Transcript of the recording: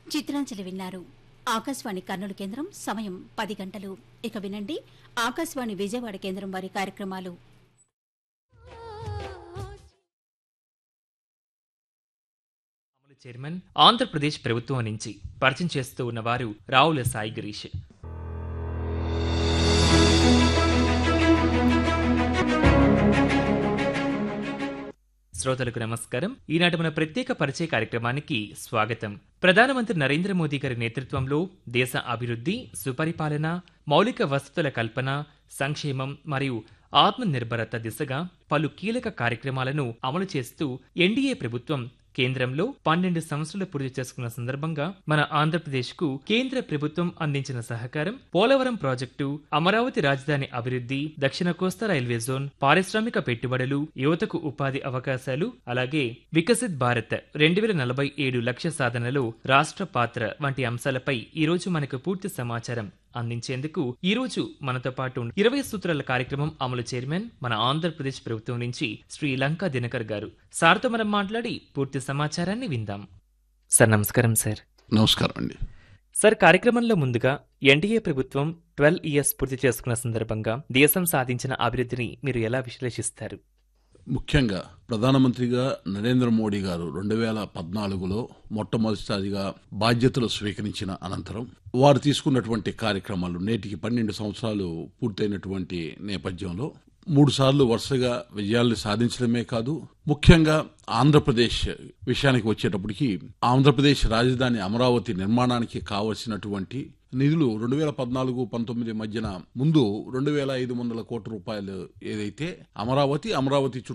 చిత్రాంజలి విన్నారు ఆకాశవాణి కర్నూలు కేంద్రం సమయం పది గంటలు ఇక వినండి ఆకాశవాణి విజయవాడ కేంద్రం వారి కార్యక్రమాలు అమలు చైర్మన్ ఆంధ్రప్రదేశ్ ప్రభుత్వం నుంచి పరిచయం చేస్తూ ఉన్నవారు రావుల సాయి గిరీష్ శ్రోతలకు నమస్కారం ఈనాటి మన ప్రత్యేక పరిచయ కార్యక్రమానికి స్వాగతం ప్రధానమంత్రి నరేంద్ర మోదీ గారి నేతృత్వంలో దేశ అభివృద్ధి సుపరిపాలన మౌలిక వసతుల కల్పన సంక్షేమం మరియు ఆత్మనిర్భరత దిశగా పలు కీలక కార్యక్రమాలను అమలు చేస్తూ ఎన్డీఏ ప్రభుత్వం కేంద్రంలో పన్నెండు సంవత్సరాలు పూర్తి చేసుకున్న సందర్భంగా మన ఆంధ్రప్రదేశ్ కు కేంద్ర ప్రభుత్వం అందించిన సహకారం పోలవరం ప్రాజెక్టు అమరావతి రాజధాని అభివృద్ధి దక్షిణ కోస్తా రైల్వే జోన్ పారిశ్రామిక పెట్టుబడులు యువతకు ఉపాధి అవకాశాలు అలాగే వికసిత్ భారత్ రెండు వేల నలభై ఏడు లక్ష్య సాధనలో రాష్ట్ర పాత్ర వంటి అంశాలపై ఈ రోజు మనకు పూర్తి సమాచారం అందించేందుకు ఈ రోజు మనతో పాటు ఇరవై సూత్రాల కార్యక్రమం అమలు చైర్మన్ మన ఆంధ్రప్రదేశ్ ప్రభుత్వం నుంచి శ్రీ లంకా దినకర్ గారు సార్తో మనం మాట్లాడి పూర్తి సమాచారాన్ని విందాం సార్ నమస్కారం సార్ నమస్కారం అండి సార్ కార్యక్రమంలో ముందుగా ఎన్డీఏ ప్రభుత్వం ట్వెల్వ్ ఇయర్స్ పూర్తి చేసుకున్న సందర్భంగా దేశం సాధించిన అభివృద్ధిని మీరు ఎలా విశ్లేషిస్తారు ముఖ్యంగా ప్రధానమంత్రిగా నరేంద్ర మోడీ గారు రెండు వేల పద్నాలుగులో మొట్టమొదటిసారిగా బాధ్యతలు స్వీకరించిన అనంతరం వారు తీసుకున్నటువంటి కార్యక్రమాలు నేటికి పన్నెండు సంవత్సరాలు పూర్తయినటువంటి నేపథ్యంలో మూడు సార్లు వరుసగా విజయాలు సాధించడమే కాదు ముఖ్యంగా ఆంధ్రప్రదేశ్ విషయానికి వచ్చేటప్పటికి ఆంధ్రప్రదేశ్ రాజధాని అమరావతి నిర్మాణానికి కావలసినటువంటి నిధులు రెండు వేల పద్నాలుగు పంతొమ్మిది మధ్యన ముందు రెండు వేల ఐదు వందల కోట్ల రూపాయలు ఏదైతే అమరావతి అమరావతి చుట్టూ